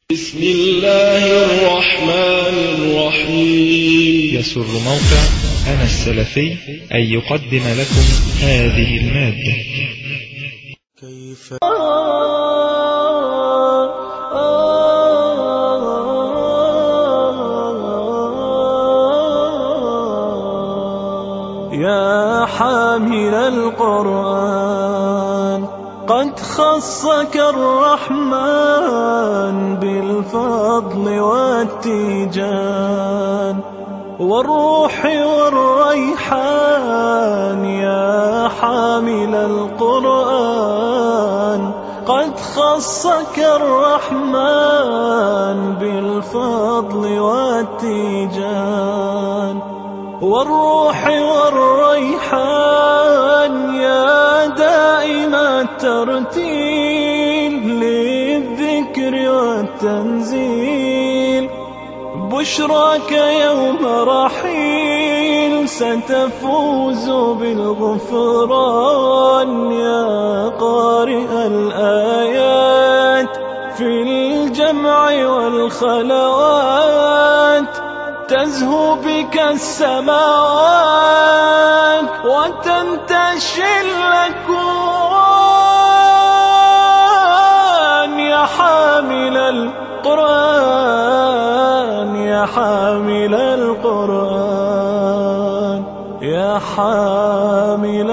بسم الله الرحمن الرحيم يسر موقع أنا السلفي أن يقدم لكم هذه المادة كيف يا حامل القرآن قد خصك الرحمن بالفضل والتيجان والروح والريحان يا حامل القرآن قد خصك الرحمن بالفضل والتيجان والروح والريحان يا دائم الترتيل للذكر والتنزيل بشراك يوم رحيل ستفوز بالغفران يا قارئ الآيات في الجمع والخلوات تزهو بك السماوات وتنتشي الأكوان يا حامل القرآن يا حامل القرآن يا حامل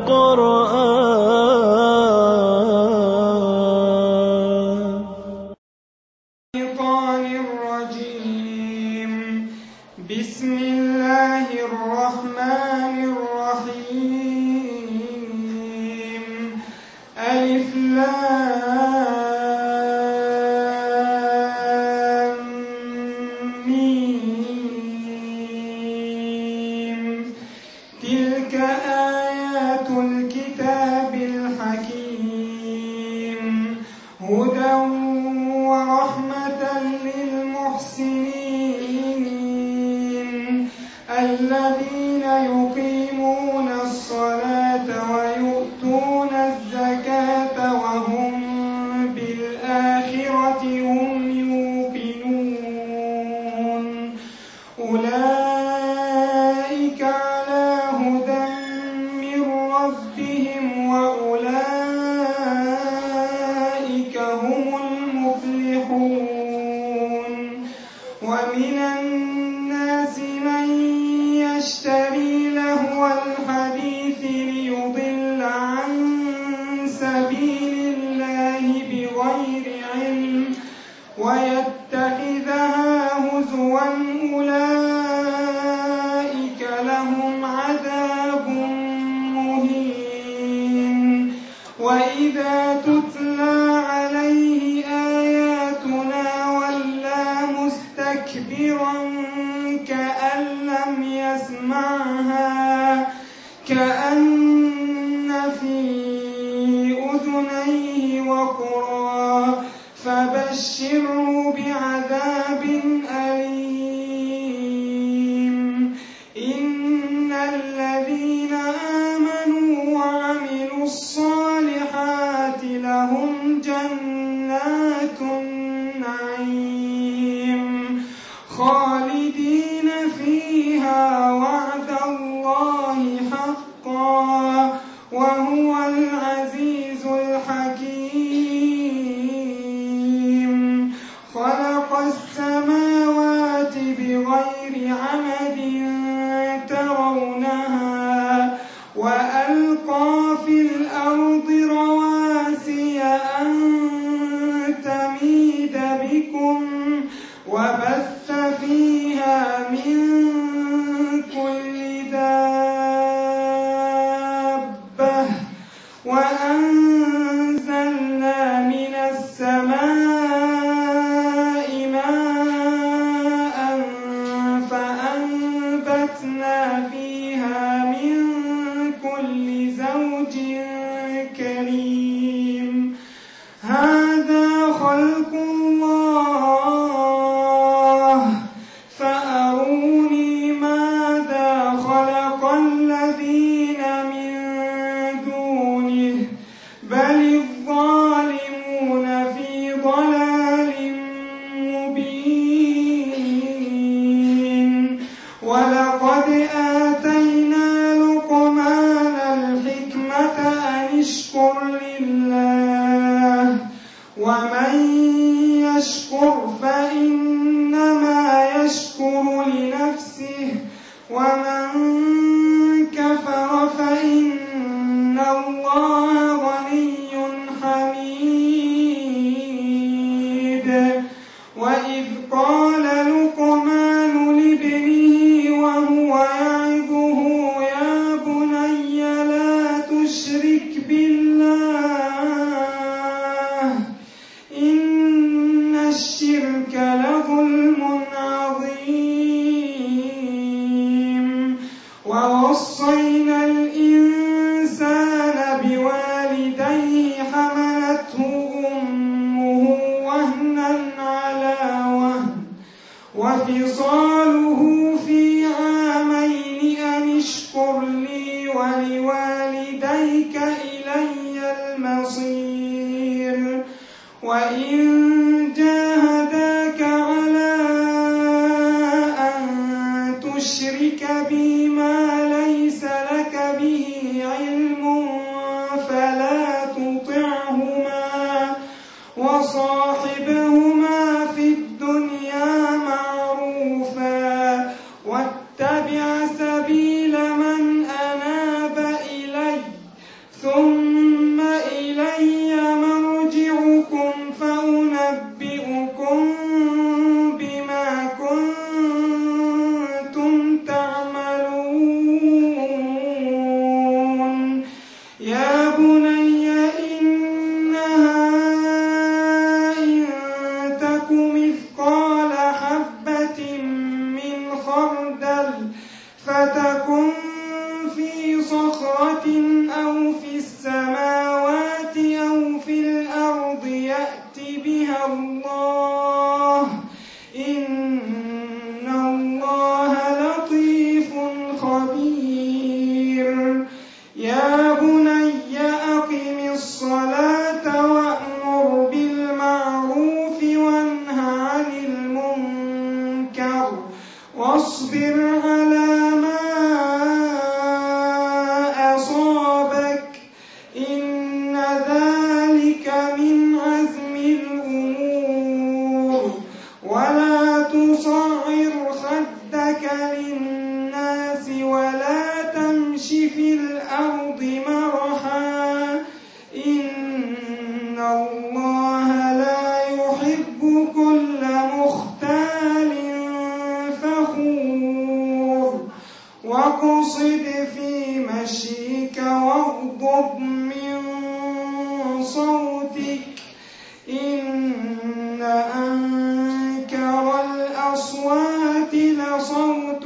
القرآن الشيطان الرجيم بسم الله الرحمن الرحيم ألف لام ميم تلك آيات الكتاب الحكيم هدى ورحمة للمحسنين الذين يقيمون الصلاة ويؤتون الزكاة وهم بالآخرة هم يوقنون أولئك على هدى من ربهم وأولئك هم المفلحون ومن الناس من يشتري لهو الحديث ليضل عن سبيل الله بغير علم ويتخذها هزوا أولئك لهم عذاب مهين وإذا تتلى عليه آياتنا ولى مستكبرا كأن لم يسمعها كأن في أذنيه وقرا فبشره بعذاب أليم إن الذين آمنوا وعملوا الصالحات لهم جنات النعيم خالدين فيها وعد الله حقا وهو العزيز الحكيم خلق السماوات بغير عمد ترونها وألقى في الأرض رواسي أن تميد بكم وبث فيها من كل دابة وأنزلنا من السماء ماء فأنبتنا فيها من كل زوج كريم هذا خلق الله ومن يشكر فإنما يشكر لنفسه ومن كفر فإن الله غني حميد وإذ قال لقمان لابنه وهو يعظه يا بني لا تشرك بالله إن الشرك لظلم عظيم ووصينا الإنسان بوالديه حملته أمه وهنا على وهن وفصاله في عامين أن اشكر لي ولوالديك إلي المصير وإن جاهداك على أن تشرك بي ما ليس لك به علم فلا تطعهما وصاحبهما في الدنيا معروفا واتبع سبيل من أناب إلي ثم إلي مرجعكم فأنبئكم بما كنتم تعملون يا بني إنها إن تك مثقال حبة من خردل فتكن في صخرة أو في السماوات أو في الأرض يأت بها الله إن الله لطيف خبير يا بني أقم الصلاة وأمر بالمعروف وانه عن المنكر واصبر على ما أصابك إن ذلك من عزم الأمور ولا تصعر خدك للناس ولا تمش في الأرض مرحا إن الله لا يحب كل مختال فخور واقصد في مشيك واغضب من صوتك إن أنكر الأصوات لصوت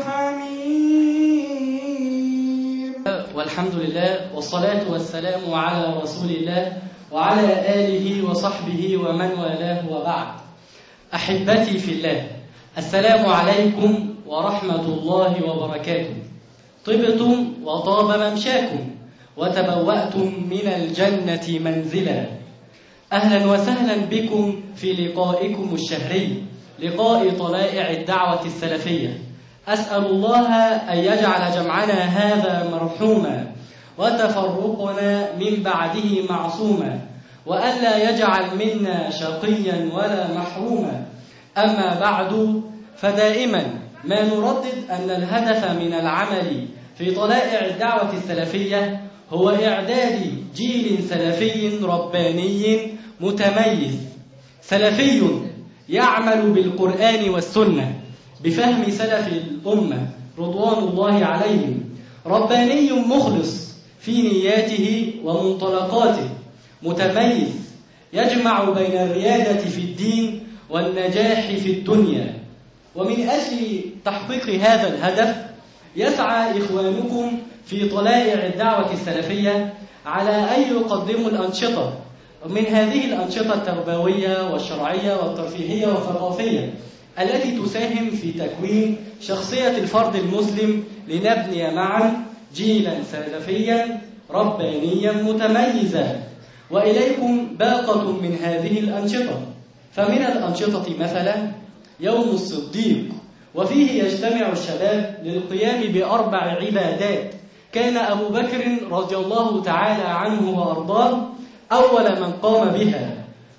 الحمير والحمد لله والصلاة والسلام على رسول الله وعلى آله وصحبه ومن والاه وبعد أحبتي في الله السلام عليكم ورحمة الله وبركاته طبتم وطاب ممشاكم وتبوأتم من الجنة منزلا أهلا وسهلا بكم في لقائكم الشهري لقاء طلائع الدعوة السلفية أسأل الله أن يجعل جمعنا هذا مرحوما وتفرقنا من بعده معصوما وألا يجعل منا شقيا ولا محروما أما بعد فدائما ما نردد أن الهدف من العمل في طلائع الدعوة السلفية هو إعداد جيل سلفي رباني متميز سلفي يعمل بالقرآن والسنة بفهم سلف الأمة رضوان الله عليهم رباني مخلص في نياته ومنطلقاته متميز يجمع بين الريادة في الدين والنجاح في الدنيا ومن أجل تحقيق هذا الهدف يسعى إخوانكم في طلائع الدعوة السلفية على أن يقدموا الأنشطة من هذه الأنشطة التربوية والشرعية والترفيهية والثقافية التي تساهم في تكوين شخصية الفرد المسلم لنبني معا جيلا سلفيا ربانيا متميزا وإليكم باقة من هذه الأنشطة فمن الأنشطة مثلا يوم الصديق وفيه يجتمع الشباب للقيام بأربع عبادات كان أبو بكر رضي الله تعالى عنه وأرضاه أول من قام بها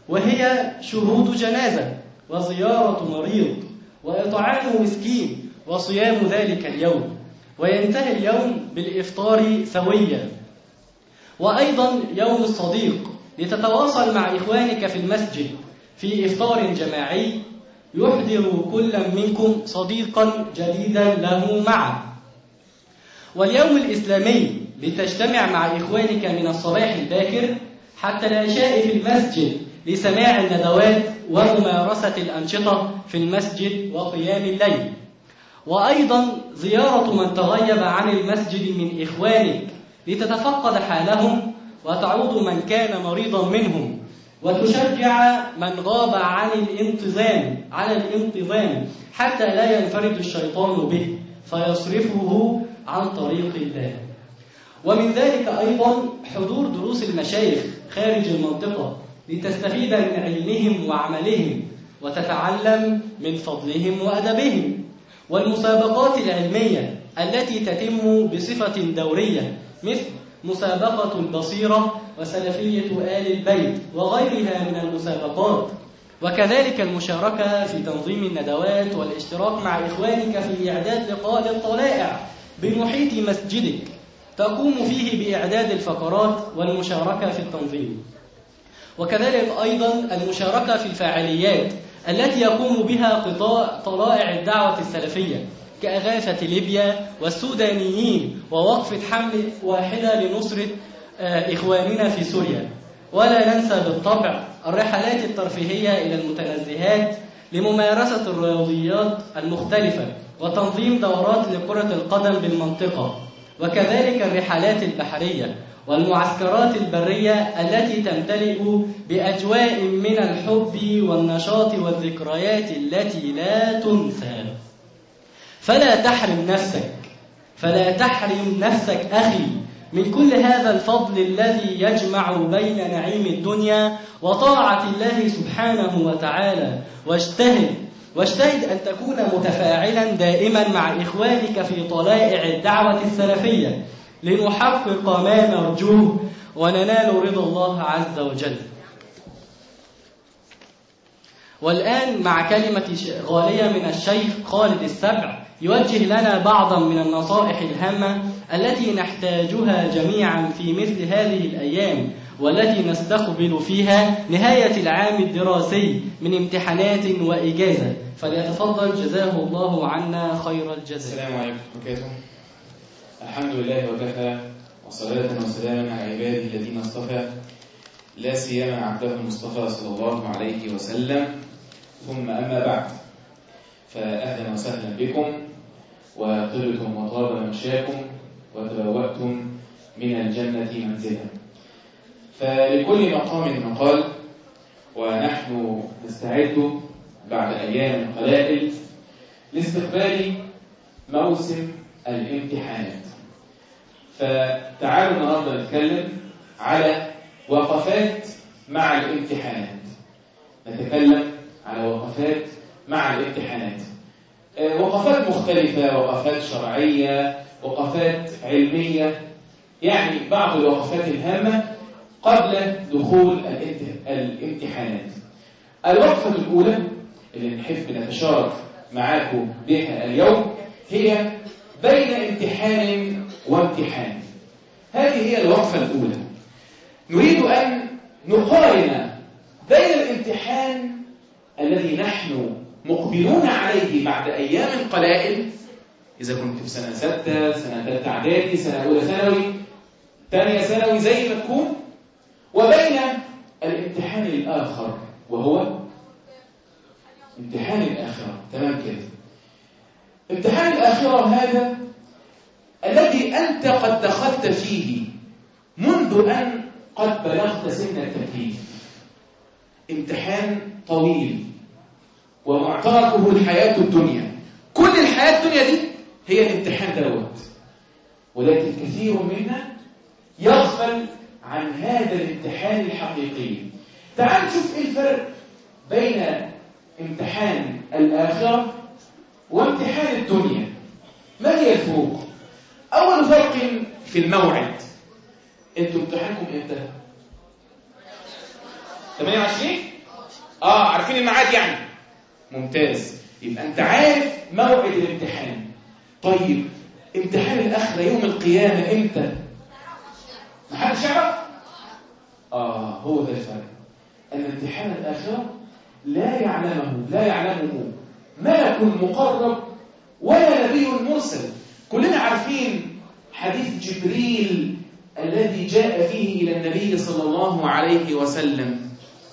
وهي شهود جنازة وزيارة مريض وإطعام مسكين وصيام ذلك اليوم وينتهي اليوم بالإفطار سويا وأيضا يوم الصديق لتتواصل مع إخوانك في المسجد في إفطار جماعي يحضر كل منكم صديقا جديدا له معه واليوم الإسلامي لتجتمع مع إخوانك من الصباح الباكر حتى العشاء في المسجد لسماع الندوات وممارسة الأنشطة في المسجد وقيام الليل وأيضا زيارة من تغيب عن المسجد من إخوانك لتتفقد حالهم وتعود من كان مريضا منهم وتشجع من غاب عن الانتظام على الانتظام حتى لا ينفرد الشيطان به فيصرفه عن طريق الله ومن ذلك أيضا حضور دروس المشايخ خارج المنطقة لتستفيد من علمهم وعملهم وتتعلم من فضلهم وأدبهم والمسابقات العلمية التي تتم بصفة دورية مثل مسابقة البصيرة وسلفية آل البيت وغيرها من المسابقات وكذلك المشاركة في تنظيم الندوات والاشتراك مع إخوانك في إعداد لقاء الطلائع بمحيط مسجدك تقوم فيه بإعداد الفقرات والمشاركة في التنظيم وكذلك أيضا المشاركة في الفعاليات التي يقوم بها قطاع طلائع الدعوة السلفية كأغاثة ليبيا والسودانيين ووقفة حملة واحدة لنصرة إخواننا في سوريا ولا ننسى بالطبع الرحلات الترفيهية إلى المتنزهات لممارسة الرياضيات المختلفة وتنظيم دورات لكرة القدم بالمنطقة وكذلك الرحلات البحرية والمعسكرات البرية التي تمتلئ بأجواء من الحب والنشاط والذكريات التي لا تنسى فلا تحرم نفسك فلا تحرم نفسك أخي من كل هذا الفضل الذي يجمع بين نعيم الدنيا وطاعة الله سبحانه وتعالى واجتهد واجتهد أن تكون متفاعلا دائما مع إخوانك في طلائع الدعوة السلفية لنحقق ما نرجوه وننال رضا الله عز وجل والآن مع كلمة غالية من الشيخ خالد السبع يوجه لنا بعضا من النصائح الهامة التي نحتاجها جميعا في مثل هذه الأيام والتي نستقبل فيها نهاية العام الدراسي من امتحانات وإجازة فليتفضل جزاه الله عنا خير الجزاء السلام عليكم ورحمة الله وبركاته الحمد لله وكفى وصلاة وسلاما على عباده الذين اصطفى لا سيما عبده المصطفى صلى الله عليه وسلم ثم أما بعد فأهلا وسهلا بكم وطبتم وطاب ممشاكم وتبوأتم من الجنة منزلا فلكل مقام مقال ونحن نستعد بعد أيام قلائل لاستقبال موسم الامتحانات فتعالوا النهارده نتكلم على وقفات مع الامتحانات نتكلم على وقفات مع الامتحانات وقفات مختلفة وقفات شرعية وقفات علمية يعني بعض الوقفات الهامة قبل دخول الامتحانات الوقفة الأولى اللي نحب نتشارك معاكم بها اليوم هي بين امتحان وامتحان هذه هي الوقفة الأولى نريد أن نقارن بين الامتحان الذي نحن مقبلون عليه بعد أيام قلائل إذا كنت في سنة ستة سنة ثالثة إعدادي سنة أولى ثانوي ثانية ثانوي زي ما تكون وبين الامتحان الآخر وهو امتحان الآخرة تمام كده امتحان الآخرة هذا الذي أنت قد دخلت فيه منذ أن قد بلغت سن التكليف امتحان طويل ومعتركه الحياة الدنيا كل الحياة الدنيا دي هي الامتحان دوت ولكن كثير منا يغفل عن هذا الامتحان الحقيقي تعال نشوف ايه الفرق بين امتحان الآخرة وامتحان الدنيا ما هي الفروق أول فرق في الموعد انتوا امتحانكم امتى 28 اه عارفين الميعاد يعني ممتاز يبقى انت عارف موعد الامتحان طيب امتحان الاخره يوم القيامه امتى محدش يعرف اه هو ده الفرق ان امتحان الاخره لا يعلمه لا يعلمه ملك مقرب ولا نبي مرسل كلنا عارفين حديث جبريل الذي جاء فيه الى النبي صلى الله عليه وسلم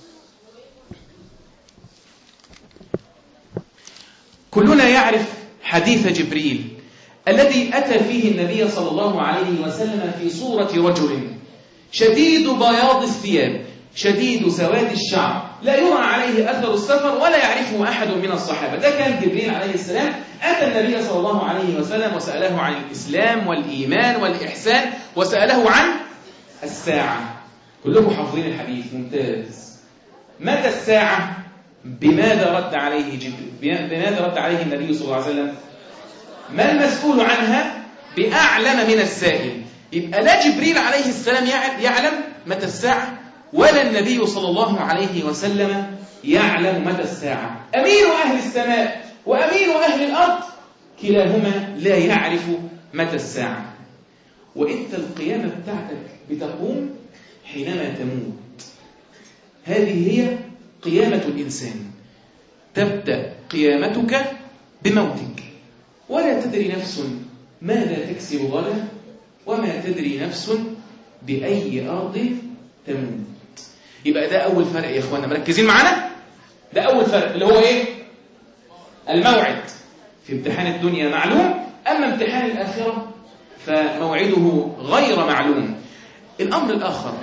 كلنا يعرف حديث جبريل الذي أتى فيه النبي صلى الله عليه وسلم في صورة رجل شديد بياض الثياب شديد سواد الشعر لا يرى عليه أثر السفر ولا يعرفه أحد من الصحابة ده كان جبريل عليه السلام أتى النبي صلى الله عليه وسلم وسأله عن الإسلام والإيمان والإحسان وسأله عن الساعة كلكم حافظين الحديث ممتاز متى الساعة بماذا رد عليه جبريل بماذا رد عليه النبي صلى الله عليه وسلم ما المسؤول عنها بأعلم من السائل يبقى لا جبريل عليه السلام يعلم متى الساعة ولا النبي صلى الله عليه وسلم يعلم متى الساعة أمين أهل السماء وأمين أهل الأرض كلاهما لا يعرف متى الساعة وإنت القيامة بتاعتك بتقوم حينما تموت هذه هي قيامة الإنسان تبدأ قيامتك بموتك ولا تدري نفس ماذا تكسب غدا وما تدري نفس بأي أرض تموت يبقى ده أول فرق يا إخوانا مركزين معانا ده أول فرق اللي هو إيه الموعد في امتحان الدنيا معلوم أما امتحان الآخرة فموعده غير معلوم الأمر الآخر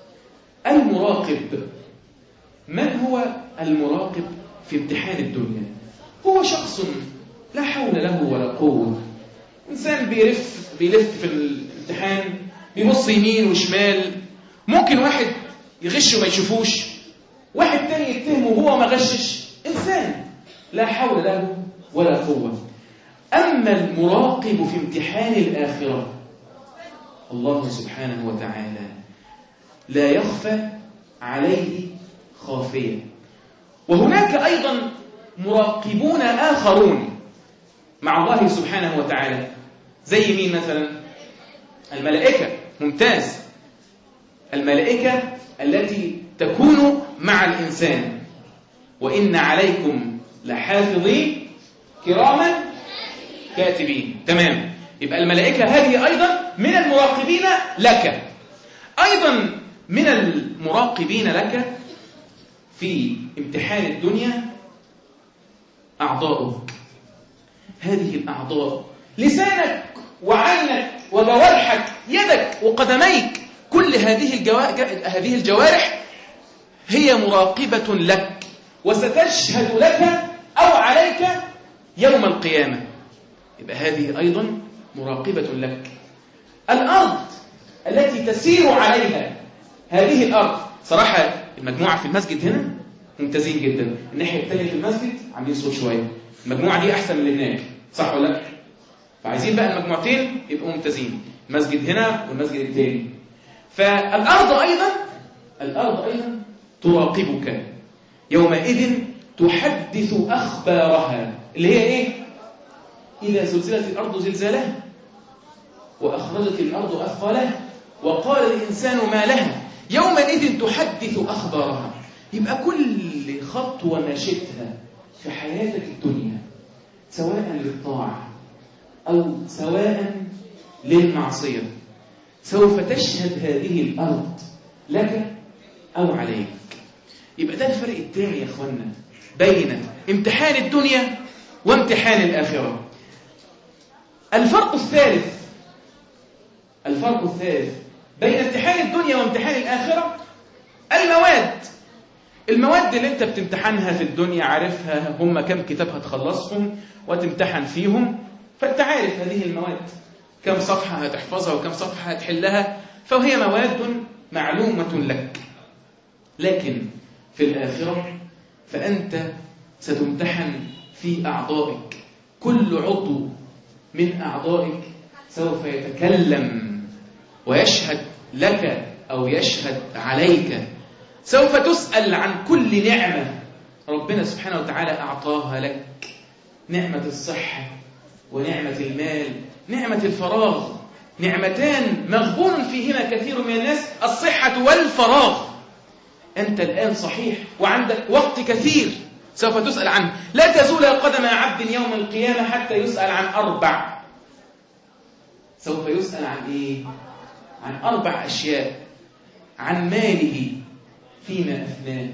المراقب من هو المراقب في امتحان الدنيا هو شخص لا حول له ولا قوة إنسان بيلف بيلف في الامتحان بيبص يمين وشمال ممكن واحد يغش وما يشوفوش واحد تاني يتهمه وهو ما غشش إنسان لا حول له ولا قوة أما المراقب في امتحان الآخرة الله سبحانه وتعالى لا يخفى عليه خافية وهناك أيضا مراقبون آخرون مع الله سبحانه وتعالى زي مين مثلا الملائكة ممتاز الملائكة التي تكون مع الإنسان وإن عليكم لحافظين كراما كاتبين تمام يبقى الملائكة هذه أيضا من المراقبين لك أيضا من المراقبين لك في امتحان الدنيا أعضاؤك هذه الأعضاء لسانك وعينك وجوارحك يدك وقدميك كل هذه هذه الجوارح هي مراقبة لك وستشهد لك أو عليك يوم القيامة يبقى هذه أيضا مراقبة لك الأرض التي تسير عليها هذه الأرض صراحة المجموعة في المسجد هنا ممتازين جدا الناحية الثانية في المسجد عاملين صوت شوية المجموعة دي أحسن من اللي هناك صح ولا لا؟ فعايزين بقى المجموعتين يبقوا ممتازين المسجد هنا والمسجد الثاني فالأرض أيضا الأرض أيضا تراقبك يومئذ تحدث أخبارها اللي هي إيه؟ إذا زلزلت الأرض زلزالها وأخرجت الأرض أثقالها وقال الإنسان ما لها يومئذ تحدث أخبارها يبقى كل خطوة مشيتها في حياتك الدنيا سواء للطاعة أو سواء للمعصية سوف تشهد هذه الأرض لك أو عليك يبقى ده الفرق الثاني يا أخوانا بين امتحان الدنيا وامتحان الآخرة الفرق الثالث الفرق الثالث بين امتحان الدنيا وامتحان الآخرة المواد المواد اللي انت بتمتحنها في الدنيا عارفها هم كم كتاب هتخلصهم وتمتحن فيهم فانت عارف هذه المواد كم صفحة هتحفظها وكم صفحة هتحلها فهي مواد معلومة لك لكن في الآخرة فأنت ستمتحن في أعضائك كل عضو من أعضائك سوف يتكلم ويشهد لك أو يشهد عليك سوف تسأل عن كل نعمة ربنا سبحانه وتعالى أعطاها لك نعمة الصحة ونعمة المال نعمة الفراغ نعمتان مغبون فيهما كثير من الناس الصحة والفراغ أنت الآن صحيح وعندك وقت كثير سوف تسأل عنه لا تزول قدم عبد يوم القيامة حتى يسأل عن أربع سوف يسأل عن إيه؟ عن أربع أشياء عن ماله فيما أفناه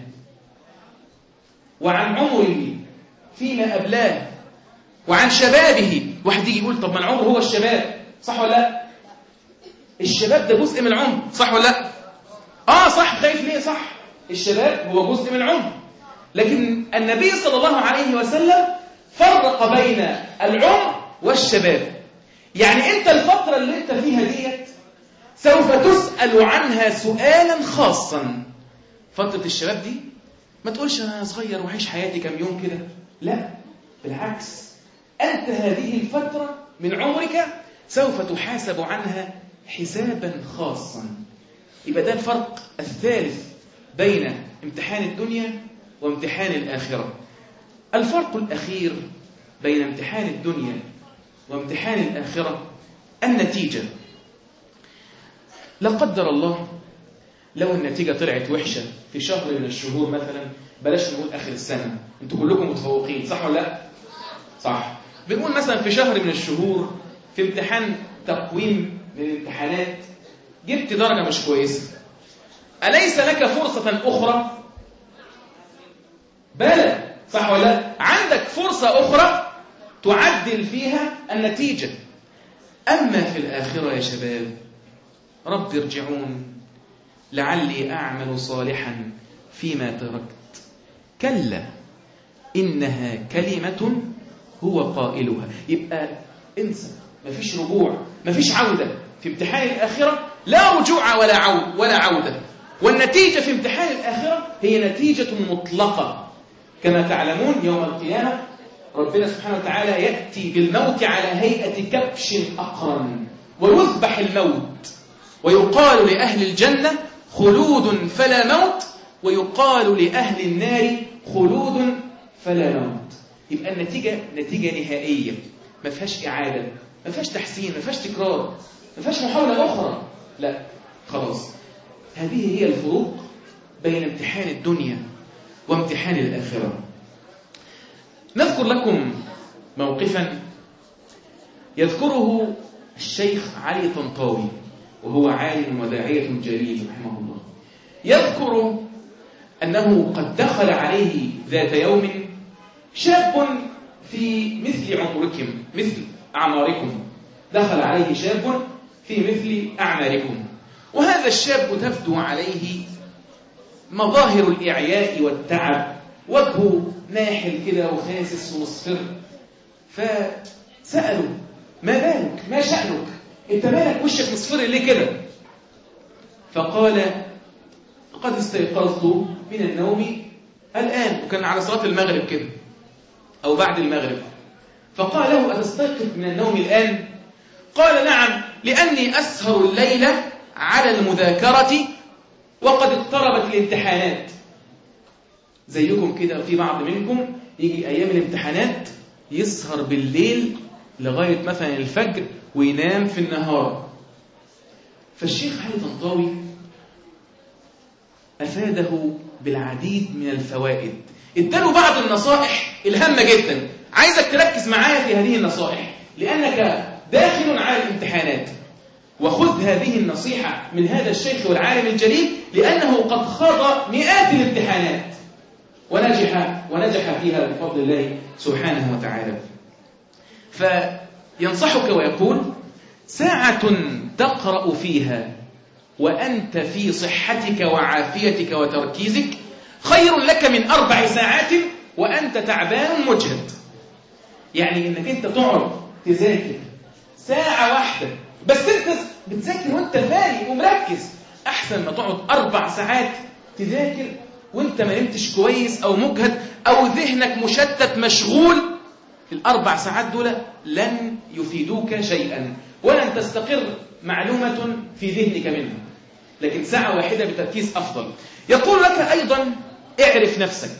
وعن عمره فيما أبلاه وعن شبابه واحد يجي يقول طب ما العمر هو الشباب صح ولا لا الشباب ده جزء من العمر صح ولا لا اه صح خايف ليه صح الشباب هو جزء من العمر لكن النبي صلى الله عليه وسلم فرق بين العمر والشباب يعني انت الفترة اللي انت فيها ديت سوف تسأل عنها سؤالا خاصا فترة الشباب دي ما تقولش انا صغير وعيش حياتي كم يوم كده لا بالعكس أنت هذه الفترة من عمرك سوف تحاسب عنها حسابا خاصا يبقى ده الفرق الثالث بين امتحان الدنيا وامتحان الآخرة الفرق الأخير بين امتحان الدنيا وامتحان الآخرة النتيجة لا قدر الله لو النتيجة طلعت وحشة في شهر من الشهور مثلا بلاش نقول آخر السنة انتوا كلكم متفوقين صح ولا لا؟ صح بنقول مثلا في شهر من الشهور في امتحان تقويم من الامتحانات جبت درجة مش كويسة أليس لك فرصة أخرى؟ بلى صح ولا لا؟ عندك فرصة أخرى تعدل فيها النتيجة أما في الآخرة يا شباب رب ارجعون لعلي أعمل صالحا فيما تركت كلا إنها كلمة هو قائلها يبقى انسى مفيش رجوع مفيش عودة في امتحان الآخرة لا رجوع ولا عودة ولا عودة والنتيجة في امتحان الآخرة هي نتيجة مطلقة كما تعلمون يوم القيامة ربنا سبحانه وتعالى يأتي بالموت على هيئة كبش أقرن ويذبح الموت ويقال لأهل الجنة خلود فلا موت ويقال لأهل النار خلود فلا موت يبقى النتيجة نتيجة نهائية ما فيهاش إعادة ما فيهاش تحسين ما فيهاش تكرار ما فيهاش محاولة أخرى لا خلاص هذه هي الفروق بين امتحان الدنيا وامتحان الآخرة نذكر لكم موقفا يذكره الشيخ علي طنطاوي وهو عالم وداعية جليل رحمه الله يذكر أنه قد دخل عليه ذات يوم شاب في مثل عمركم مثل أعماركم دخل عليه شاب في مثل أعماركم وهذا الشاب تبدو عليه مظاهر الإعياء والتعب وجهه ناحل كده وخاسس ومصفر فسألوا ما بالك ما شأنك انت مالك وشك مصفر ليه كده فقال قد استيقظت من النوم الآن وكان على صلاة المغرب كده أو بعد المغرب فقال له أتستيقظ من النوم الآن قال نعم لأني أسهر الليلة على المذاكرة وقد اقتربت الامتحانات زيكم كده في بعض منكم يجي أيام الامتحانات يسهر بالليل لغاية مثلا الفجر وينام في النهار فالشيخ علي طنطاوي أفاده بالعديد من الفوائد اداله بعض النصائح الهامة جدا عايزك تركز معايا في هذه النصائح لأنك داخل على الامتحانات وخذ هذه النصيحة من هذا الشيخ والعالم الجليل لأنه قد خاض مئات الامتحانات ونجح ونجح فيها بفضل الله سبحانه وتعالى فينصحك ويقول ساعة تقرأ فيها وأنت في صحتك وعافيتك وتركيزك خير لك من أربع ساعات وأنت تعبان مجهد يعني إنك أنت تقعد تذاكر ساعة واحدة بس أنت بتذاكر وأنت فايق ومركز أحسن ما تقعد أربع ساعات تذاكر وأنت ما نمتش كويس أو مجهد أو ذهنك مشتت مشغول الأربع ساعات دول لن يفيدوك شيئا ولن تستقر معلومة في ذهنك منها لكن ساعة واحدة بتركيز أفضل يقول لك أيضا اعرف نفسك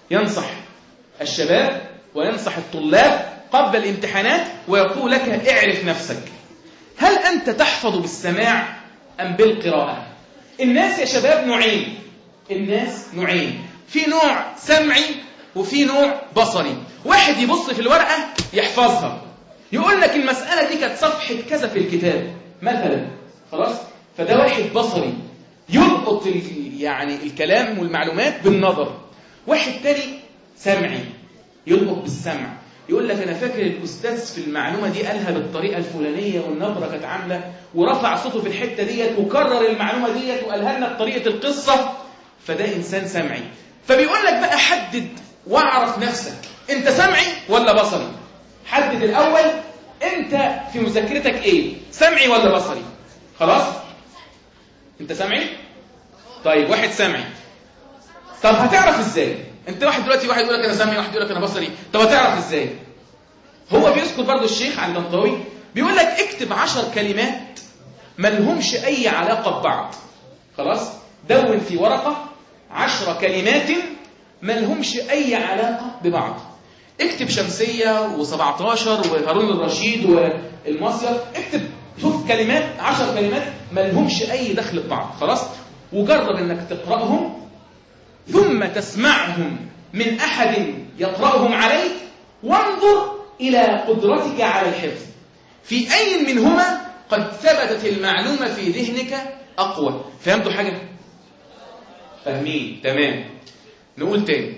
ينصح الشباب وينصح الطلاب قبل الامتحانات ويقول لك اعرف نفسك هل أنت تحفظ بالسماع أم بالقراءة الناس يا شباب نوعين الناس نوعين في نوع سمعي وفي نوع بصري واحد يبص في الورقة يحفظها يقول لك المسألة دي كانت صفحة كذا في الكتاب مثلا خلاص فده واحد بصري يلقط ال- يعني الكلام والمعلومات بالنظر واحد تاني سمعي يلقط بالسمع يقول لك انا فاكر الاستاذ في المعلومه دي قالها بالطريقه الفلانيه والنبره كانت عامله ورفع صوته في الحته ديت وكرر المعلومه ديت وقالها لنا بطريقه القصه فده انسان سمعي فبيقول لك بقى حدد واعرف نفسك انت سمعي ولا بصري حدد الاول انت في مذاكرتك ايه سمعي ولا بصري خلاص انت سمعي طيب واحد سمعي طب هتعرف ازاي انت واحد دلوقتي واحد يقول لك انا سمعي واحد يقول لك انا بصري طب هتعرف ازاي هو بيذكر برضو الشيخ عن الطنطاوي بيقول لك اكتب عشر كلمات ما لهمش اي علاقه ببعض خلاص دون في ورقه عشر كلمات ما لهمش اي علاقه ببعض اكتب شمسيه و17 وهارون الرشيد والمصيف اكتب شوف كلمات عشر كلمات ما لهمش اي دخل ببعض خلاص وجرب انك تقراهم ثم تسمعهم من أحد يقرأهم عليك وانظر إلى قدرتك على الحفظ في أي منهما قد ثبتت المعلومة في ذهنك أقوى فهمتوا حاجة؟ فاهمين تمام نقول تاني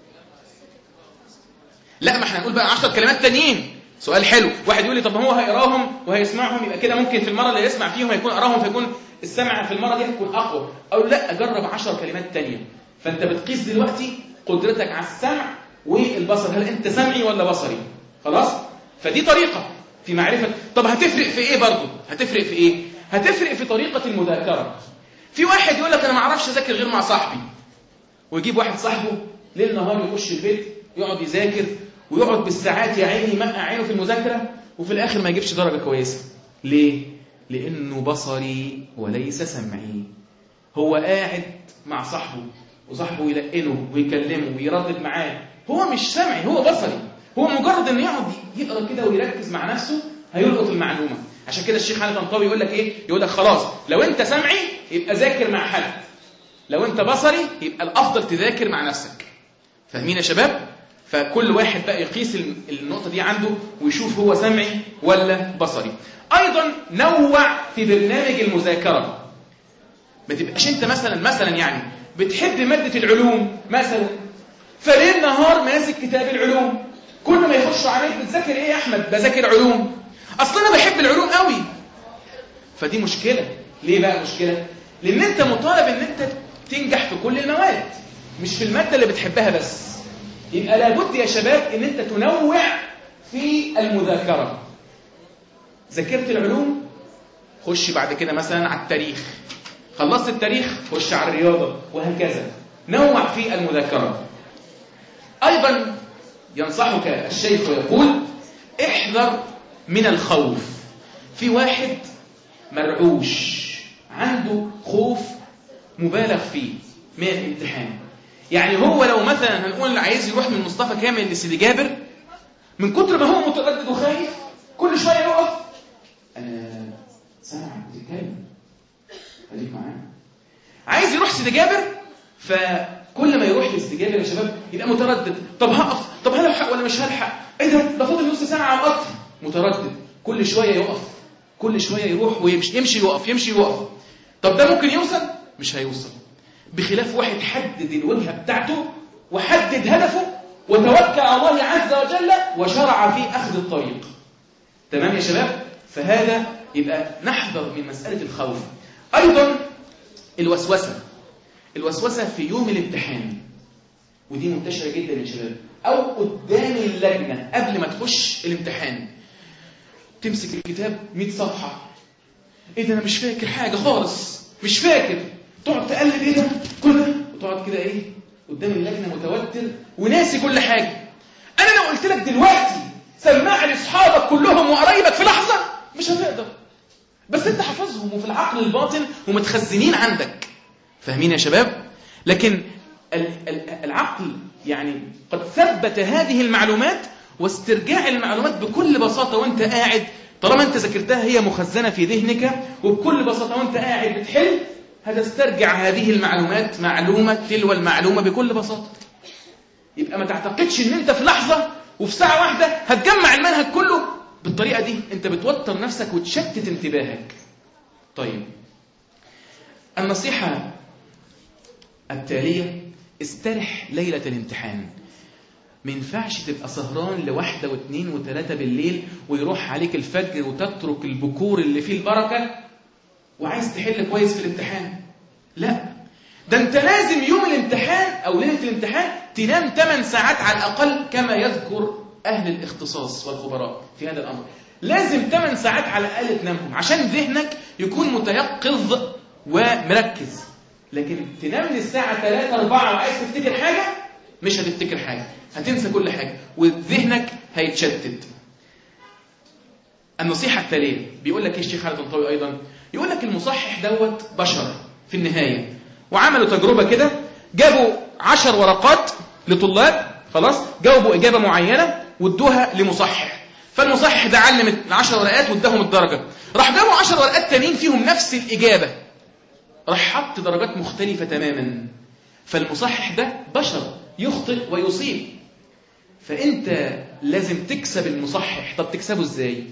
لا ما احنا هنقول بقى 10 كلمات تانيين سؤال حلو واحد يقول لي طب ما هو هيقراهم وهيسمعهم يبقى كده ممكن في المره اللي يسمع فيهم هيكون قراهم فيكون السمع في المره دي هتكون اقوى او لا جرب 10 كلمات تانية فانت بتقيس دلوقتي قدرتك على السمع والبصر هل انت سمعي ولا بصري خلاص فدي طريقه في معرفه طب هتفرق في ايه برضه هتفرق في ايه هتفرق في طريقه المذاكره في واحد يقول لك انا ما اعرفش اذاكر غير مع صاحبي ويجيب واحد صاحبه ليل نهار يخش البيت يقعد يذاكر ويقعد بالساعات يا عيني يمقع عينه في المذاكره وفي الاخر ما يجيبش درجه كويسه ليه لانه بصري وليس سمعي هو قاعد مع صاحبه وصاحبه يلقنه ويكلمه ويردد معاه هو مش سمعي هو بصري هو مجرد انه يقعد يقرا كده ويركز مع نفسه هيلقط المعلومه عشان كده الشيخ علي طنطاوي يقول لك ايه يقول لك خلاص لو انت سمعي يبقى ذاكر مع حد لو انت بصري يبقى الافضل تذاكر مع نفسك فاهمين يا شباب فكل واحد بقى يقيس النقطه دي عنده ويشوف هو سمعي ولا بصري ايضا نوع في برنامج المذاكره ما تبقاش انت مثلا مثلا يعني بتحب ماده العلوم مثلا فليل نهار ماسك كتاب العلوم كل ما يخش عليك بتذاكر ايه يا احمد بذاكر علوم اصل انا بحب العلوم قوي فدي مشكله ليه بقى مشكله لان انت مطالب ان انت تنجح في كل المواد مش في الماده اللي بتحبها بس يبقى لابد يا شباب ان انت تنوع في المذاكره ذاكرت العلوم خش بعد كده مثلا على التاريخ خلصت التاريخ خش على الرياضه وهكذا نوع في المذاكره ايضا ينصحك الشيخ ويقول احذر من الخوف في واحد مرعوش عنده خوف مبالغ فيه من الامتحان يعني هو لو مثلا هنقول عايز يروح من مصطفى كامل لسيدي جابر من كتر ما هو متردد وخايف كل شويه يقف انا سامع بتتكلم خليك معانا عايز يروح سيدي جابر فكل ما يروح لسيدي جابر يا شباب يبقى متردد طب هقف طب هلحق ولا مش هلحق ايه ده ده فاضل نص ساعه على القطر متردد كل شويه يقف كل شويه يروح ويمشي يمشي يقف يمشي يقف طب ده ممكن يوصل مش هيوصل بخلاف واحد حدد الوجهه بتاعته وحدد هدفه وتوكل على الله عز وجل وشرع في اخذ الطريق تمام يا شباب فهذا يبقى نحذر من مساله الخوف ايضا الوسوسه الوسوسه في يوم الامتحان ودي منتشره جدا يا شباب او قدام اللجنه قبل ما تخش الامتحان تمسك الكتاب 100 صفحه ايه ده انا مش فاكر حاجه خالص مش فاكر تقعد تقلب ايه ده كل ده وتقعد كده ايه قدام اللجنه متوتر وناسي كل حاجه انا لو قلت لك دلوقتي سمع لي اصحابك كلهم وقرايبك في لحظه مش هتقدر بس انت حافظهم وفي العقل الباطن ومتخزنين عندك فاهمين يا شباب لكن العقل يعني قد ثبت هذه المعلومات واسترجاع المعلومات بكل بساطة وانت قاعد طالما انت ذاكرتها هي مخزنة في ذهنك وبكل بساطة وانت قاعد بتحل هتسترجع هذه المعلومات معلومة تلو المعلومة بكل بساطة يبقى ما تعتقدش ان انت في لحظة وفي ساعة واحدة هتجمع المنهج كله بالطريقة دي انت بتوتر نفسك وتشتت انتباهك طيب النصيحة التالية استرح ليلة الامتحان ما ينفعش تبقى سهران لواحدة واثنين وثلاثة بالليل ويروح عليك الفجر وتترك البكور اللي فيه البركة وعايز تحل كويس في الامتحان لا ده انت لازم يوم الامتحان او ليلة الامتحان تنام 8 ساعات على الاقل كما يذكر اهل الاختصاص والخبراء في هذا الامر لازم 8 ساعات على الاقل تنامهم عشان ذهنك يكون متيقظ ومركز لكن تنام للساعة 3 4 وعايز تفتكر حاجة مش هتفتكر حاجة هتنسى كل حاجة وذهنك هيتشتت النصيحة التالية بيقول لك ايه الشيخ خالد الطوي أيضا يقول لك المصحح دوت بشر في النهاية وعملوا تجربة كده جابوا عشر ورقات لطلاب خلاص جاوبوا إجابة معينة وادوها لمصحح فالمصحح ده علم العشر ورقات واداهم الدرجة راح جابوا عشر ورقات تانيين فيهم نفس الإجابة راح حط درجات مختلفة تماما فالمصحح ده بشر يخطئ ويصيب فأنت لازم تكسب المصحح طب تكسبه ازاي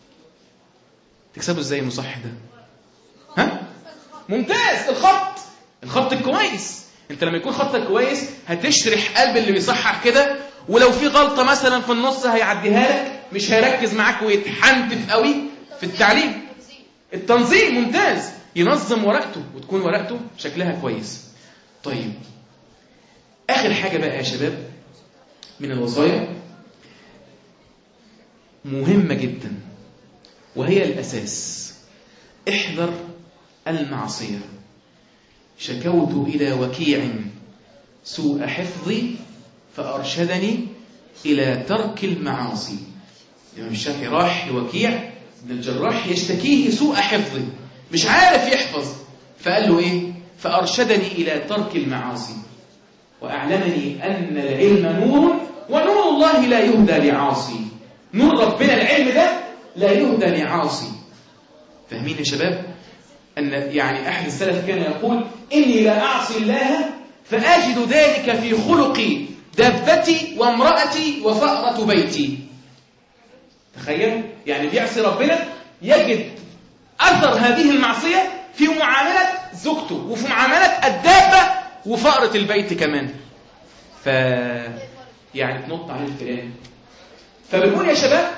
تكسبه ازاي المصحح ده ها ممتاز الخط الخط الكويس انت لما يكون خطك كويس هتشرح قلب اللي بيصحح كده ولو في غلطة مثلا في النص هيعديها لك مش هيركز معاك ويتحنتف قوي في التعليم التنظيم ممتاز ينظم ورقته وتكون ورقته شكلها كويس طيب آخر حاجة بقى يا شباب من الوصايا مهمة جدا وهي الأساس احذر المعصية شكوت إلى وكيع سوء حفظي فأرشدني إلى ترك المعاصي الإمام الشافعي راح لوكيع بن الجراح يشتكيه سوء حفظه مش عارف يحفظ فقال له إيه فأرشدني إلى ترك المعاصي وأعلمني أن العلم نور ونور الله لا يهدى لعاصي نور ربنا العلم ده لا يهدى لعاصي فاهمين يا شباب أن يعني أحد السلف كان يقول إني لا أعصي الله فأجد ذلك في خلقي دابتي وامرأتي وفأرة بيتي تخيل يعني بيعصي ربنا يجد أثر هذه المعصية في معاملة زوجته وفي معاملة الدابة وفأرة البيت كمان ف يعني تنط عليه الكلام فبنقول يا شباب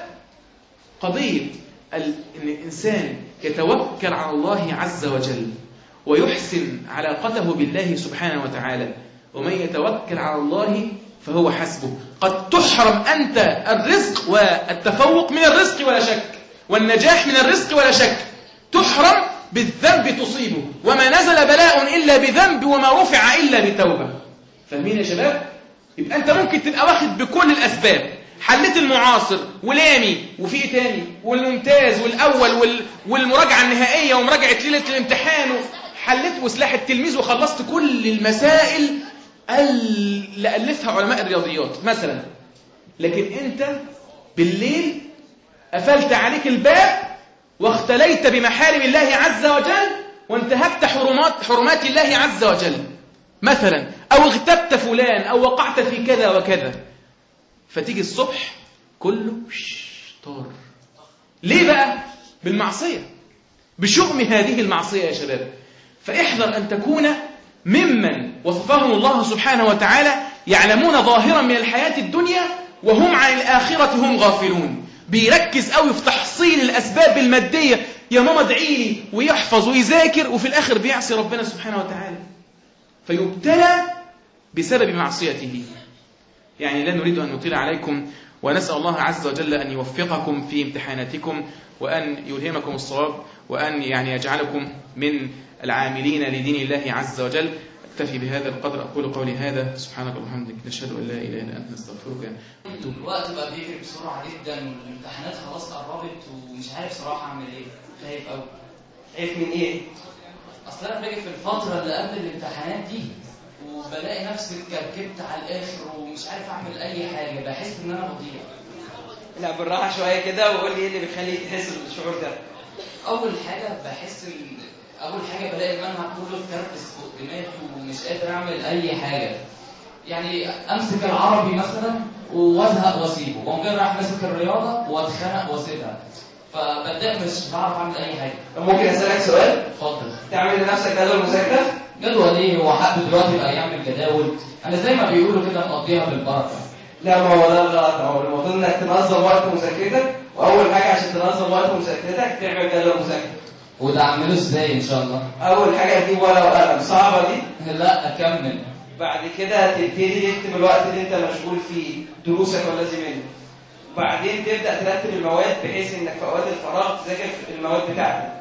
قضية ال... ان الانسان يتوكل على الله عز وجل ويحسن علاقته بالله سبحانه وتعالى ومن يتوكل على الله فهو حسبه قد تحرم أنت الرزق والتفوق من الرزق ولا شك والنجاح من الرزق ولا شك تحرم بالذنب تصيبه وما نزل بلاء إلا بذنب وما رفع إلا بتوبة فاهمين يا شباب؟ يبقى أنت ممكن تبقى واخد بكل الأسباب حليت المعاصر ولامي وفي ايه تاني والممتاز والاول وال... والمراجعه النهائيه ومراجعه ليله الامتحان حليت وسلاح التلميذ وخلصت كل المسائل اللي الفها علماء الرياضيات مثلا لكن انت بالليل قفلت عليك الباب واختليت بمحارم الله عز وجل وانتهكت حرمات حرمات الله عز وجل مثلا او اغتبت فلان او وقعت في كذا وكذا فتيجي الصبح كله طار ليه بقى بالمعصية بشؤم هذه المعصية يا شباب فاحذر أن تكون ممن وصفهم الله سبحانه وتعالى يعلمون ظاهرا من الحياة الدنيا وهم عن الآخرة هم غافلون بيركز قوي في تحصيل الأسباب المادية يا ماما ادعي لي ويحفظ ويذاكر وفي الآخر بيعصي ربنا سبحانه وتعالى فيبتلى بسبب معصيته يعني لا نريد أن نطيل عليكم ونسأل الله عز وجل أن يوفقكم في امتحاناتكم وأن يلهمكم الصواب وأن يعني يجعلكم من العاملين لدين الله عز وجل أكتفي بهذا القدر أقول قولي هذا سبحانك اللهم وبحمدك نشهد أن لا إله إلا أنت نستغفرك الوقت بقى بيجري بسرعة جدا والامتحانات خلاص قربت ومش عارف صراحة أعمل إيه خايف أوي خايف من ايه؟ أصل أنا باجي في الفترة اللي قبل الامتحانات دي وبلاقي نفسي اتكركبت على الاخر ومش عارف اعمل اي حاجه بحس ان انا بضيع لا بالراحه شويه كده وقول لي ايه اللي بيخليك تحس بالشعور ده اول حاجه بحس ان اول حاجه بلاقي المنهج كله اتكربس فوق دماغي ومش قادر اعمل اي حاجه يعني امسك العربي مثلا وازهق واسيبه واقوم جاي رايح ماسك الرياضه واتخنق واسيبها فببدا مش بعرف اعمل اي حاجه طب ممكن اسالك سؤال اتفضل تعمل لنفسك جدول مذاكره جدول ايه هو حد دلوقتي بقى يعمل جداول انا زي ما بيقولوا كده مقضيها بالبركه لا ما هو ده غلط هو المفروض انك تنظم وقت مذاكرتك واول حاجه عشان تنظم وقت مذاكرتك تعمل جدول مذاكره وده اعمله ازاي ان شاء الله اول حاجه تجيب ورقه وقلم صعبه دي لا اكمل بعد كده تبتدي تكتب الوقت اللي انت مشغول فيه دروسك ولا زميلك وبعدين تبدا ترتب المواد بحيث انك في اوقات الفراغ تذاكر المواد بتاعتك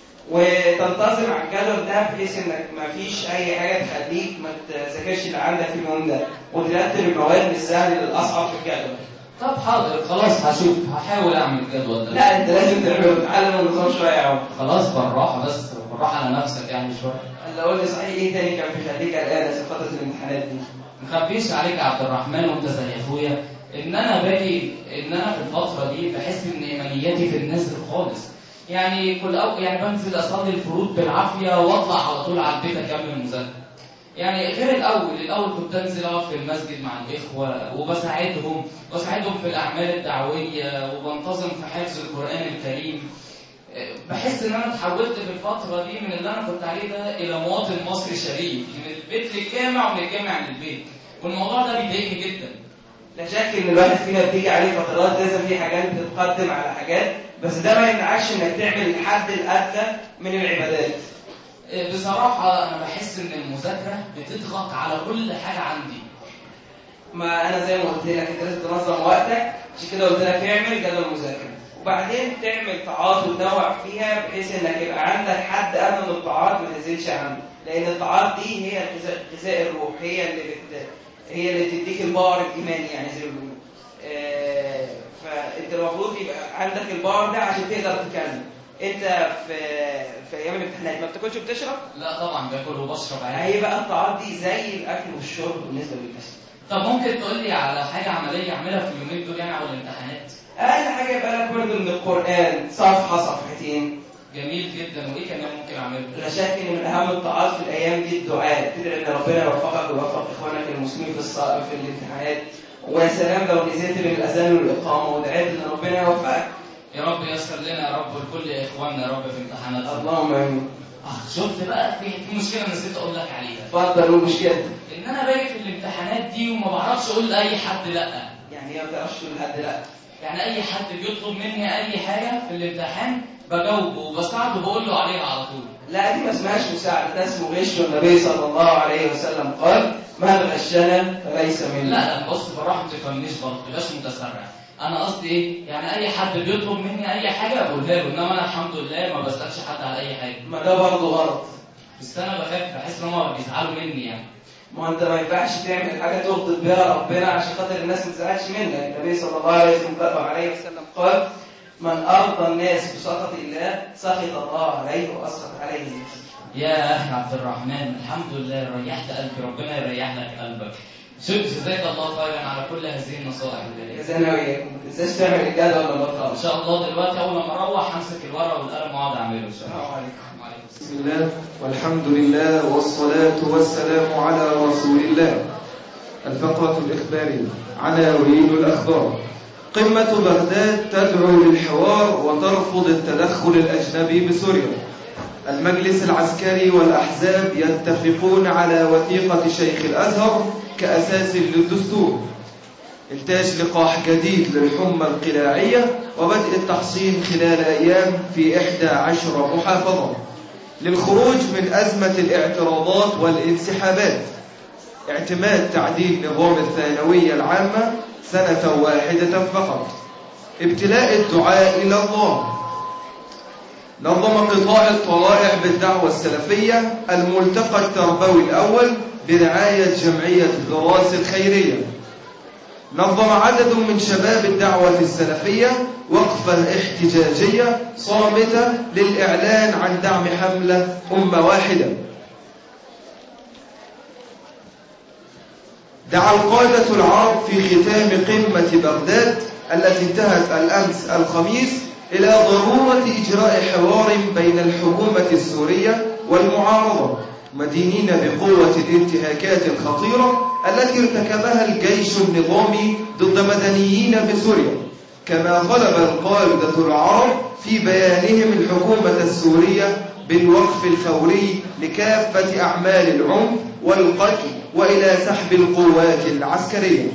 وتنتظم على الجدول ده بحيث انك ما فيش اي حاجه تخليك ما تذاكرش اللي عندك في اليوم ده وترتب المواد من السهل للاصعب في الجدول طب حاضر خلاص هشوف هحاول اعمل الجدول ده لا انت لازم تعمله تعلم النظام شويه يا عمر خلاص بالراحه بس بالراحه على نفسك يعني شويه اللي قول لي صحيح ايه تاني كان بيخليك قلقان في فتره الامتحانات دي مخبيش عليك يا عبد الرحمن وانت زي اخويا ان انا باجي ان انا في الفتره دي بحس ان ايمانياتي في النازل خالص يعني كل أو يعني بنزل اصلي الفروض بالعافيه واطلع على طول على البيت اكمل المذاكره يعني غير الاول الاول كنت انزل اقعد في المسجد مع الاخوه وبساعدهم بساعدهم في الاعمال الدعويه وبنتظم في حفظ القران الكريم بحس ان انا اتحولت في الفتره دي من اللي انا كنت عليه ده الى مواطن مصري شريف من البيت للجامع ومن الجامع للبيت والموضوع ده بيضايقني جدا لا شك ان الواحد فينا بتيجي عليه فترات لازم في حاجات بتتقدم على حاجات بس ده ما يمنعكش انك تعمل الحد الادنى من العبادات بصراحه انا بحس ان المذاكره بتضغط على كل حاجه عندي ما انا زي ما قلت لك انت لازم تنظم وقتك عشان كده قلت لك اعمل جدول مذاكره وبعدين تعمل طاعات وتنوع فيها بحيث انك يبقى عندك حد ادنى من الطاعات ما تنزلش عنه لان الطاعات دي هي غذاء غذاء الروح هي اللي بت... هي اللي بتديك الباور الايماني يعني زي ما بيقولوا آه... فانت المفروض يبقى عندك الباور ده عشان تقدر تكمل انت في في ايام الامتحانات ما بتاكلش وبتشرب لا طبعا باكل وبشرب عادي هي بقى الطاعات دي زي الاكل والشرب بالنسبه للجسم طب ممكن تقول لي على حاجه عمليه اعملها في اليومين دول يعني على الامتحانات اقل حاجه يبقى لك ورد من القران صفحه صفحتين جميل جدا وايه كمان ممكن اعمله لا شك ان من اهم الطاعات في الايام دي الدعاء تدعي ان ربنا يوفقك ويوفق اخوانك المسلمين في الصائم في الامتحانات ويا سلام لو نزلت بين الاذان والاقامه ودعيت ان ربنا يوفقك يا رب ييسر لنا يا رب ولكل اخواننا يا رب في امتحاناتنا اللهم امين اه شفت بقى في في مشكله نسيت اقول لك عليها اتفضل قول مشكلتك ان انا باجي في الامتحانات دي وما بعرفش اقول لاي حد لا يعني ايه ما تعرفش تقول لحد لا يعني اي حد بيطلب مني اي حاجه في الامتحان بجاوبه وبساعده بقول له عليها على طول لا دي ما اسمهاش مساعدة ده اسمه غش والنبي صلى الله عليه وسلم قال من غشنا فليس منا لا لا بص بالراحه ما تفهمنيش برضه تبقاش متسرع انا قصدي ايه يعني اي حد بيطلب مني اي حاجه بقولها له انما انا الحمد لله ما بسالش حد على اي حاجه ما ده برضه غلط بس انا بخاف بحس ان هم بيزعلوا مني يعني ما انت ما ينفعش تعمل حاجه تغضب بها ربنا عشان خاطر الناس ما تزعلش منك النبي صلى الله عليه وسلم عليه وسلم قال من ارضى الناس بسخط الله سخط الله عليه واسخط عليه يا اخي عبد الرحمن الحمد لله ريحت قلبي ربنا يريح لك قلبك شوف جزاك الله خيرا على كل هذه النصائح جزانا وياكم ما تنساش تعمل الجدول لما ان شاء الله دلوقتي اول ما اروح همسك الورقه والقلم واقعد اعمله ان شاء الله السلام عليكم وعليكم السلام. بسم الله والحمد لله والصلاة والسلام على رسول الله الفقرة الإخبارية عناوين الأخبار قمة بغداد تدعو للحوار وترفض التدخل الأجنبي بسوريا المجلس العسكري والأحزاب يتفقون على وثيقة شيخ الأزهر كأساس للدستور إنتاج لقاح جديد للحمى القلاعية وبدء التحصين خلال أيام في إحدى عشر محافظة للخروج من أزمة الاعتراضات والانسحابات اعتماد تعديل نظام الثانوية العامة سنة واحدة فقط ابتلاء الدعاء إلى الله نظم قطاع الطلائع بالدعوة السلفية الملتقى التربوي الأول برعاية جمعية دراس الخيرية نظم عدد من شباب الدعوة السلفية وقفة احتجاجية صامتة للإعلان عن دعم حملة أمة واحدة دعا القادة العرب في ختام قمة بغداد التي انتهت الأمس الخميس إلى ضرورة إجراء حوار بين الحكومة السورية والمعارضة مدينين بقوة الانتهاكات الخطيرة التي ارتكبها الجيش النظامي ضد مدنيين بسوريا كما طلب القادة العرب في بيانهم الحكومة السورية بالوقف الفوري لكافة أعمال العنف والقتل وإلى سحب القوات العسكرية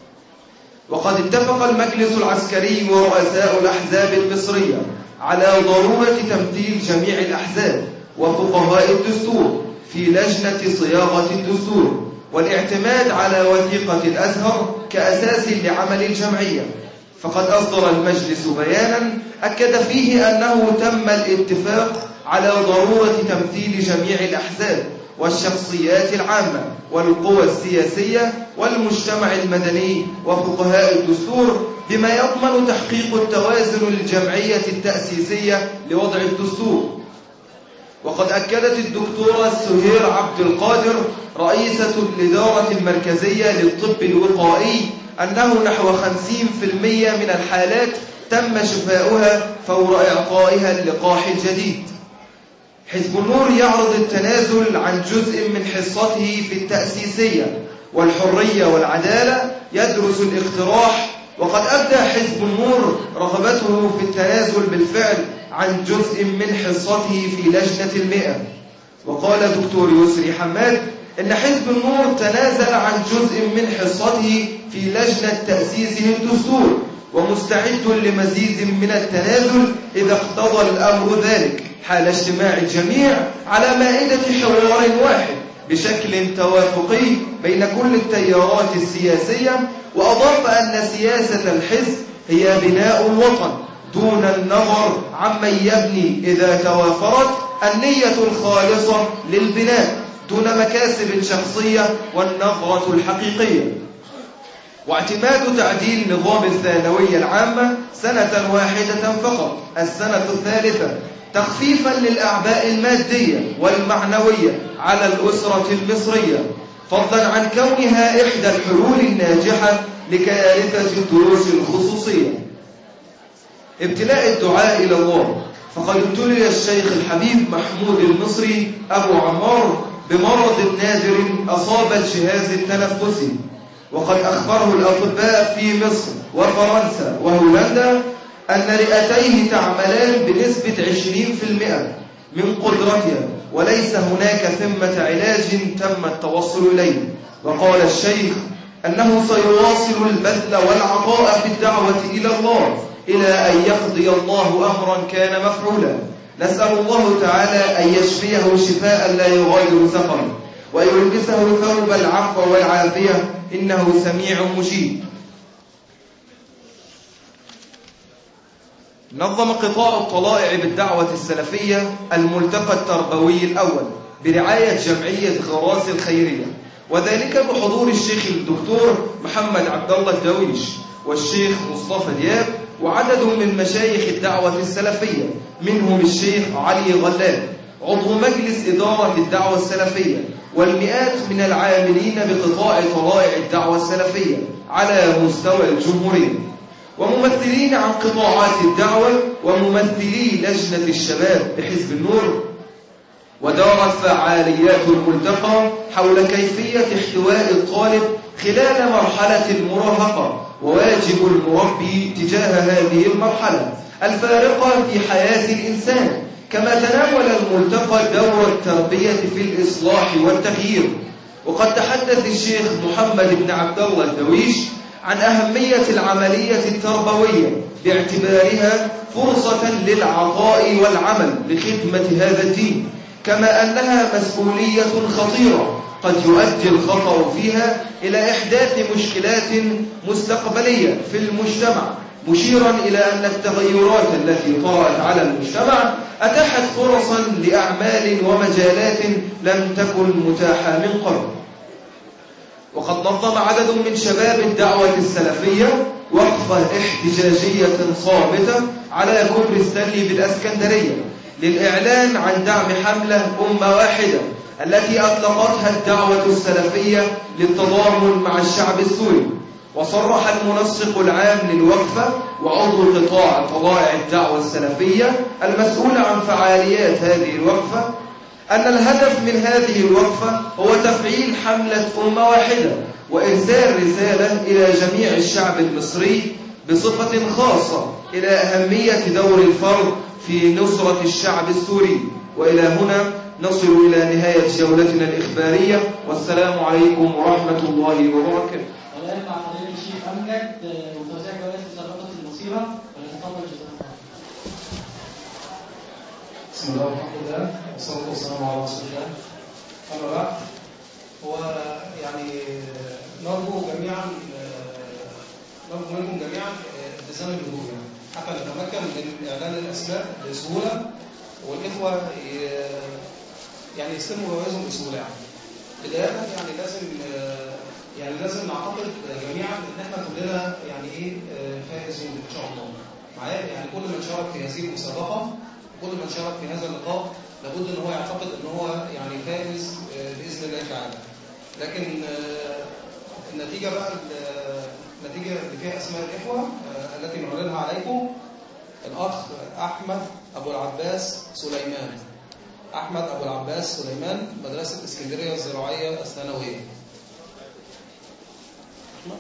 وقد اتفق المجلس العسكري ورؤساء الأحزاب المصرية على ضرورة تمثيل جميع الأحزاب وفقهاء الدستور في لجنة صياغة الدستور والاعتماد على وثيقة الأزهر كأساس لعمل الجمعية فقد أصدر المجلس بيانا أكد فيه أنه تم الاتفاق على ضرورة تمثيل جميع الأحزاب والشخصيات العامة والقوى السياسية والمجتمع المدني وفقهاء الدستور بما يضمن تحقيق التوازن للجمعية التأسيسية لوضع الدستور وقد أكدت الدكتورة سهير عبد القادر رئيسة الإدارة المركزية للطب الوقائي أنه نحو 50% من الحالات تم شفاؤها فور إعطائها اللقاح الجديد حزب النور يعرض التنازل عن جزء من حصته في التأسيسية والحرية والعدالة يدرس الاقتراح وقد أبدى حزب النور رغبته في التنازل بالفعل عن جزء من حصته في لجنة المئة وقال دكتور يسري حماد إن حزب النور تنازل عن جزء من حصته في لجنة تأسيسه الدستور ومستعد لمزيد من التنازل إذا اقتضى الأمر ذلك حال اجتماع الجميع على مائدة حوار واحد بشكل توافقي بين كل التيارات السياسية وأضاف أن سياسة الحزب هي بناء الوطن دون النظر عمن يبني إذا توافرت النية الخالصة للبناء دون مكاسب شخصية والنظرة الحقيقية واعتماد تعديل نظام الثانوية العامة سنة واحدة فقط السنة الثالثة تخفيفا للأعباء المادية والمعنوية على الأسرة المصرية فضلا عن كونها إحدى الحلول الناجحة لكارثة الدروس الخصوصية ابتلاء الدعاء إلى الله فقد ابتلي الشيخ الحبيب محمود المصري أبو عمار بمرض نادر أصاب الجهاز التنفسي وقد أخبره الأطباء في مصر وفرنسا وهولندا أن رئتيه تعملان بنسبة 20% من قدرتها وليس هناك ثمة علاج تم التوصل إليه وقال الشيخ أنه سيواصل البذل والعطاء في الدعوة إلى الله إلى أن يقضي الله أمرا كان مفعولا نسأل الله تعالى أن يشفيه شفاء لا يغادر سقما ويلبسه ثوب العفو والعافية إنه سميع مجيب نظم قطاع الطلائع بالدعوة السلفية الملتقى التربوي الأول برعاية جمعية غراس الخيرية وذلك بحضور الشيخ الدكتور محمد عبد الله الدويش والشيخ مصطفى دياب وعدد من مشايخ الدعوة السلفية منهم الشيخ علي غلاب عضو مجلس إدارة الدعوة السلفية والمئات من العاملين بقطاع طلائع الدعوة السلفية على مستوى الجمهورية وممثلين عن قطاعات الدعوة وممثلي لجنة الشباب بحزب النور ودارت فعاليات الملتقى حول كيفية احتواء الطالب خلال مرحلة المراهقة وواجب المربي تجاه هذه المرحلة الفارقة في حياة الإنسان كما تناول الملتقى دور التربية في الإصلاح والتغيير وقد تحدث الشيخ محمد بن عبد الله الدويش عن أهمية العملية التربوية باعتبارها فرصة للعطاء والعمل لخدمة هذا الدين كما أنها مسؤولية خطيرة قد يؤدي الخطأ فيها إلى إحداث مشكلات مستقبلية في المجتمع مشيرا إلى أن التغيرات التي طرأت على المجتمع أتاحت فرصا لأعمال ومجالات لم تكن متاحة من قبل وقد نظم عدد من شباب الدعوة السلفية وقفة احتجاجية صامتة على كبر ستانلي بالأسكندرية للإعلان عن دعم حملة أمة واحدة التي أطلقتها الدعوة السلفية للتضامن مع الشعب السوري وصرح المنسق العام للوقفة وعضو قطاع قضايا الدعوة السلفية المسؤول عن فعاليات هذه الوقفة أن الهدف من هذه الوقفة هو تفعيل حملة أمة واحدة وإرسال رسالة إلى جميع الشعب المصري بصفة خاصة إلى أهمية دور الفرد في نصرة الشعب السوري وإلى هنا نصل إلى نهاية جولتنا الإخبارية والسلام عليكم ورحمة الله وبركاته والآن مع فضيلة الشيخ أمجد آه، وتوزيع جوائز مسابقة المصيرة ولنتفضل جزاكم الله بسم الله والحمد لله والصلاة والسلام على رسول الله أما بعد هو يعني نرجو جميعا نرجو منكم جميعا التزام الهدوء يعني حتى نتمكن من إعلان الأسماء بسهولة والإخوة ي- يعني يستلموا جوائزهم بسهولة يعني بداية يعني لازم يعني لازم نعتقد جميعا ان احنا كلنا يعني ايه فائزون ان شاء الله معايا يعني كل من شارك في هذه المسابقه كل من شارك في هذا اللقاء لابد ان هو يعتقد ان هو يعني فائز آه، باذن الله تعالى لكن آه، النتيجه بقى ال- النتيجه اللي فيها اسماء الاخوه آه، التي نعلنها عليكم الاخ احمد ابو العباس سليمان احمد ابو العباس سليمان مدرسه اسكندريه الزراعيه الثانويه أحمد؟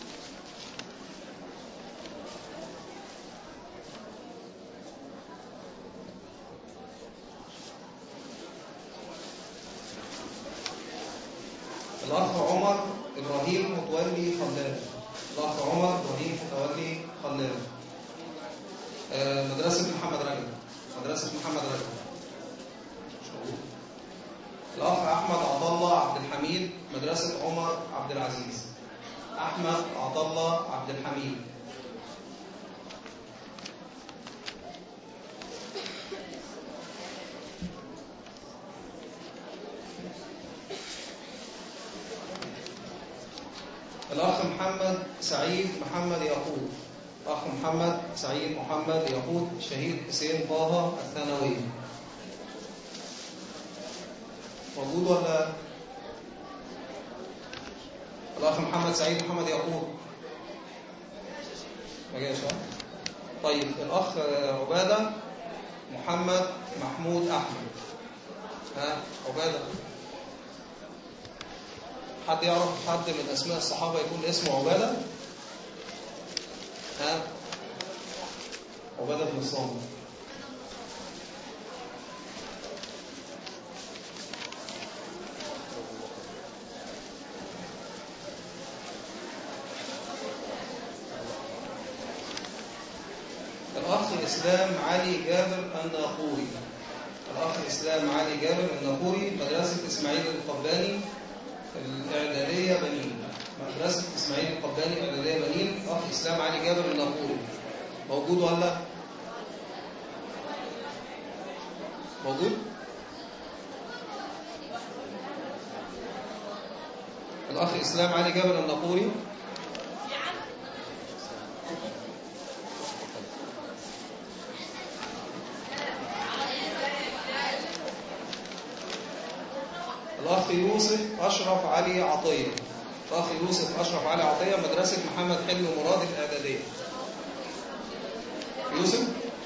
الأخ عمر إبراهيم متولي خلال الأخ عمر إبراهيم متولي خلال آه، مدرسة محمد رجب مدرسة محمد رجب الأخ أحمد عطا الله عبد الحميد مدرسة عمر عبد العزيز أحمد عطا الله عبد الحميد الأخ محمد سعيد محمد يعقوب الأخ محمد سعيد محمد يعقوب شهيد حسين طه الثانوي موجود ولا الأخ محمد سعيد محمد يعقوب ما جاش ها؟ طيب الأخ عبادة محمد محمود أحمد ها عبادة حد يعرف حد من أسماء الصحابة يكون اسمه عبادة ها عبادة بن الصامت الأخ إسلام علي جابر الناقوري الأخ إسلام علي جابر الناقوري مدرسة إسماعيل القباني الإعدادية بنين مدرسة إسماعيل القباني الإعدادية بنين أخ إسلام علي جابر الناقوري موجود ولا؟ موجود؟ الأخ إسلام علي جابر الناقوري الأخ يوسف أشرف علي عطية الأخ يوسف أشرف علي عطية مدرسة محمد حلمي مراد الإعدادية يوسف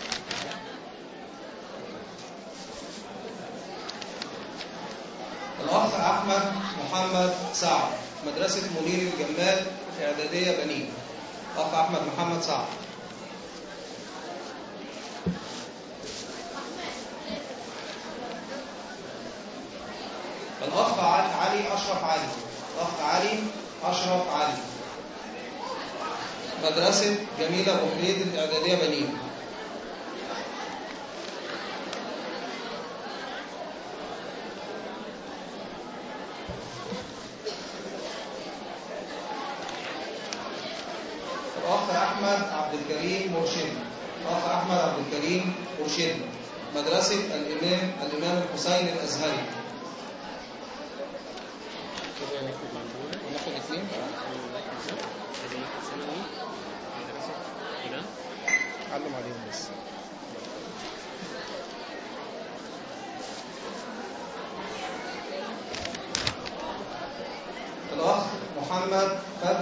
الأخ أحمد محمد سعد مدرسة منير الجمال إعدادية بنين الأخ أحمد محمد سعد الأخ ع- علي أشرف علي الأخ علي أشرف علي مدرسة جميلة أبو حميد الإعدادية بنين الأخ أحمد عبد الكريم مرشد الأخ أحمد عبد الكريم مرشد مدرسة الإمام الإمام الحسين الأزهري وناخد اثنين علم عليهم بس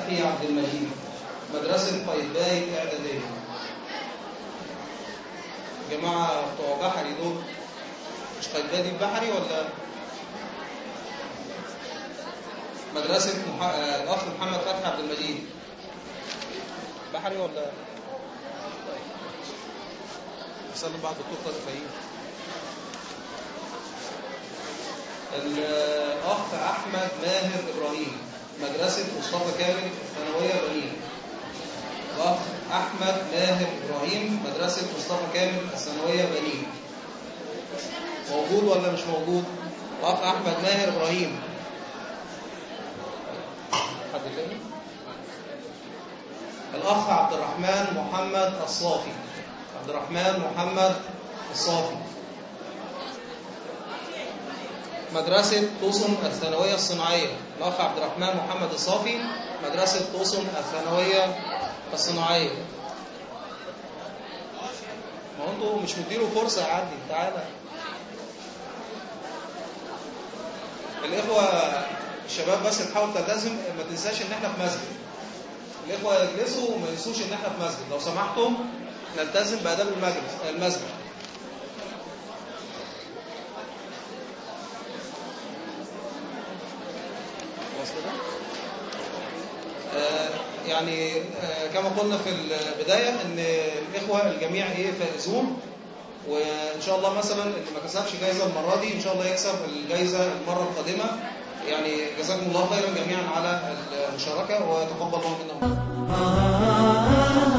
فتحي عبد المجيد مدرسة قايتباي إعدادية جماعة بتوع بحري دول مش قايتباي دي بحري ولا مدرسة مح... آه، الأخ محمد فتحي عبد المجيد بحري ولا بيسلم بعض الدكتور طارق فهيم الأخ أحمد ماهر إبراهيم مدرسة مصطفى كامل الثانوية بنين الأخ أحمد ماهر إبراهيم مدرسة مصطفى كامل الثانوية بنين موجود ولا مش موجود؟ الأخ أحمد ماهر إبراهيم حد تاني؟ الأخ عبد الرحمن محمد الصافي عبد الرحمن محمد الصافي مدرسة توسن الثانوية الصناعية الأخ عبد الرحمن محمد الصافي مدرسة توسن الثانوية الصناعية ما هو انتوا مش مديله فرصة يعدي تعالى الإخوة الشباب بس تحاول تلتزم ما تنساش إن إحنا في مسجد الإخوة يجلسوا وما ينسوش إن إحنا في مسجد لو سمحتم نلتزم بآداب المجلس المسجد خلاص كده آه، يعني آه، كما قلنا في البداية ان الإخوة الجميع ايه فائزون وإن شاء الله مثلا اللي ما كسبش جايزة المرة دي إن شاء الله يكسب الجايزة المرة القادمة يعني جزاكم الله خيرا جميعا على المشاركة وتقبل الله منا ومنكم.